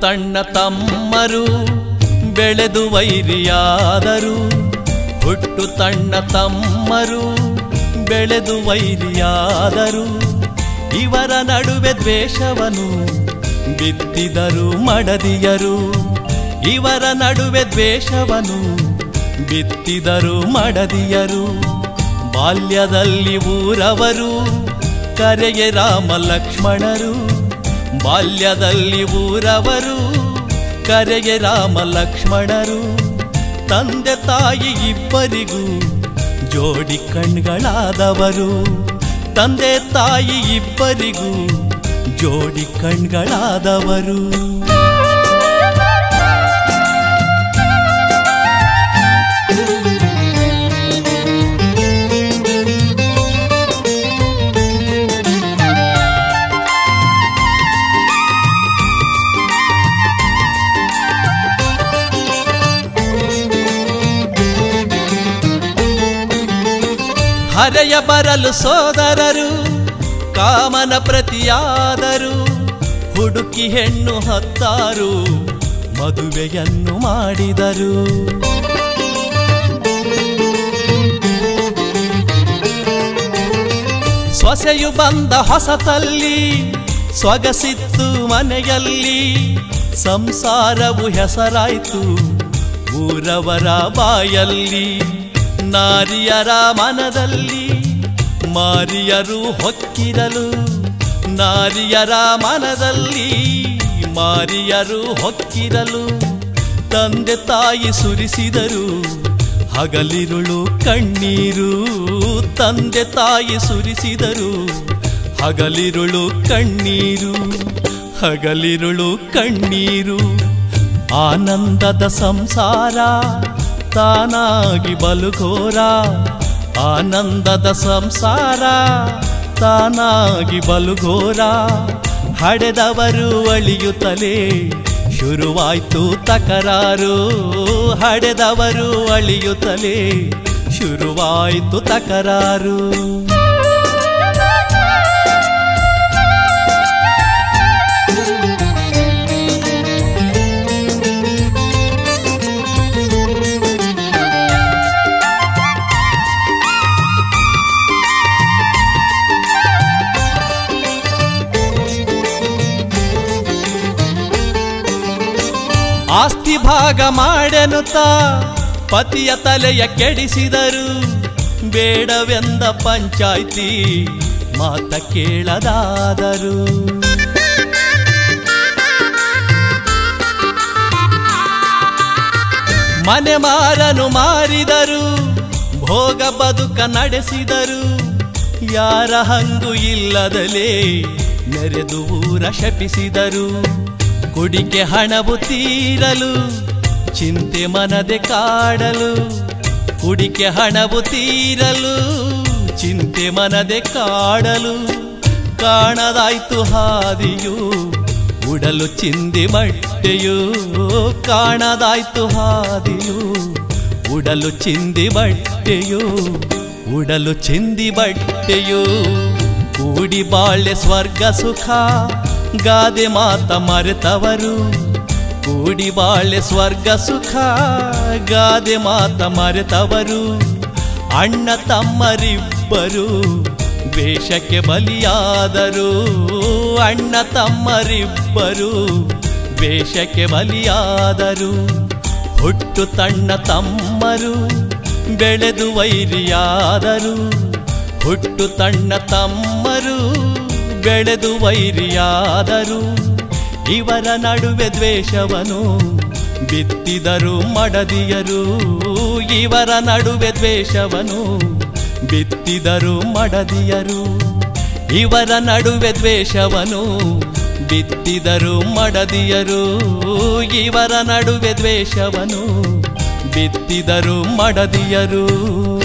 ತಣ್ಣ ತಮ್ಮರು ಬೆಳೆದು ವೈರಿಯಾದರು ಹುಟ್ಟು ತಣ್ಣ ತಮ್ಮರು ಬೆಳೆದು ವೈರಿಯಾದರು ಇವರ ನಡುವೆ ದ್ವೇಷವನು ಬಿತ್ತಿದರು ಮಡದಿಯರು ಇವರ ನಡುವೆ ದ್ವೇಷವನು ಬಿತ್ತಿದರು ಮಡದಿಯರು ಬಾಲ್ಯದಲ್ಲಿ ಊರವರು ಕರೆಗೆ ರಾಮ ಲಕ್ಷ್ಮಣರು ಬಾಲ್ಯದಲ್ಲಿ ಊರವರು ಕರೆಗೆ ರಾಮ ಲಕ್ಷ್ಮಣರು ತಂದೆ ತಾಯಿ ಇಬ್ಬರಿಗೂ ಜೋಡಿ ಕಣ್ಗಳಾದವರು ತಂದೆ ತಾಯಿ ಇಬ್ಬರಿಗೂ ಜೋಡಿ ಕಣ್ಗಳಾದವರು ಹರೆಯ ಬರಲು ಸೋದರರು ಕಾಮನ ಪ್ರತಿಯಾದರು ಹುಡುಕಿ ಹೆಣ್ಣು ಹತ್ತಾರು ಮದುವೆಯನ್ನು ಮಾಡಿದರು ಸೊಸೆಯು ಬಂದ ಹೊಸತಲ್ಲಿ ಸೊಗಸಿತ್ತು ಮನೆಯಲ್ಲಿ ಸಂಸಾರವು ಹೆಸರಾಯ್ತು ಊರವರ ಬಾಯಲ್ಲಿ ನಾರಿಯರ ಮನದಲ್ಲಿ ಮಾರಿಯರು ಹೊಕ್ಕಿರಲು ನಾರಿಯರ ಮನದಲ್ಲಿ ಮಾರಿಯರು ಹೊಕ್ಕಿರಲು ತಂದೆ ತಾಯಿ ಸುರಿಸಿದರು ಹಗಲಿರುಳು ಕಣ್ಣೀರು ತಂದೆ ತಾಯಿ ಸುರಿಸಿದರು ಹಗಲಿರುಳು ಕಣ್ಣೀರು ಹಗಲಿರುಳು ಕಣ್ಣೀರು ಆನಂದದ ಸಂಸಾರ ತಾನಾಗಿ ಬಲುಘೋರ ಆನಂದದ ಸಂಸಾರ ತಾನಾಗಿ ಬಲುಘೋರ ಹಡೆದವರು ಅಳಿಯುತ್ತಲೇ ಶುರುವಾಯ್ತು ತಕರಾರು ಹಡೆದವರು ಅಳಿಯುತ್ತಲೇ ಶುರುವಾಯ್ತು ತಕರಾರು ಆಸ್ತಿ ಭಾಗ ಮಾಡೆನುತ್ತ ಪತಿಯ ತಲೆಯ ಕೆಡಿಸಿದರು ಬೇಡವೆಂದ ಪಂಚಾಯ್ತಿ ಮಾತ ಕೇಳದಾದರು ಮನೆ ಮಾರನು ಮಾರಿದರು ಭೋಗ ಬದುಕ ನಡೆಸಿದರು ಯಾರ ಹಂಗು ಇಲ್ಲದಲೇ ನೆರೆದು ಊರ ಶಪಿಸಿದರು ಕುಡಿಕೆ ಹಣವು ತೀರಲು ಚಿಂತೆ ಮನದೆ ಕಾಡಲು ಕುಡಿಕೆ ಹಣವು ತೀರಲು ಚಿಂತೆ ಮನದೆ ಕಾಡಲು ಕಾಣದಾಯ್ತು ಹಾದಿಯು ಉಡಲು ಚಿಂದಿ ಬಟ್ಟೆಯು ಕಾಣದಾಯ್ತು ಹಾದಿಯು ಉಡಲು ಚಿಂದಿ ಬಟ್ಟೆಯು ಉಡಲು ಚಿಂದಿ ಬಟ್ಟೆಯು ಕೂಡಿ ಬಾಳೆ ಸ್ವರ್ಗ ಸುಖ ಗಾದೆ ಮಾತ ಮರೆತವರು ಕೂಡಿ ಬಾಳೆ ಸ್ವರ್ಗ ಸುಖ ಗಾದೆ ಮಾತ ಮರೆತವರು ಅಣ್ಣ ತಮ್ಮರಿಬ್ಬರು ವೇಷಕ್ಕೆ ಬಲಿಯಾದರು ಅಣ್ಣ ತಮ್ಮರಿಬ್ಬರು ವೇಷಕ್ಕೆ ಬಲಿಯಾದರು ಹುಟ್ಟು ತಣ್ಣ ತಮ್ಮರು ಬೆಳೆದು ವೈರಿಯಾದರು ಹುಟ್ಟು ತಣ್ಣ ತಮ್ಮರು ಬೆಳೆದು ವೈರಿಯಾದರು ಇವರ ನಡುವೆ ದ್ವೇಷವನು ಬಿತ್ತಿದರು ಮಡದಿಯರು ಇವರ ನಡುವೆ ದ್ವೇಷವನು ಬಿತ್ತಿದರು ಮಡದಿಯರು ಇವರ ನಡುವೆ ದ್ವೇಷವನು ಬಿತ್ತಿದರು ಮಡದಿಯರು ಇವರ ನಡುವೆ ದ್ವೇಷವನು ಬಿತ್ತಿದರು ಮಡದಿಯರು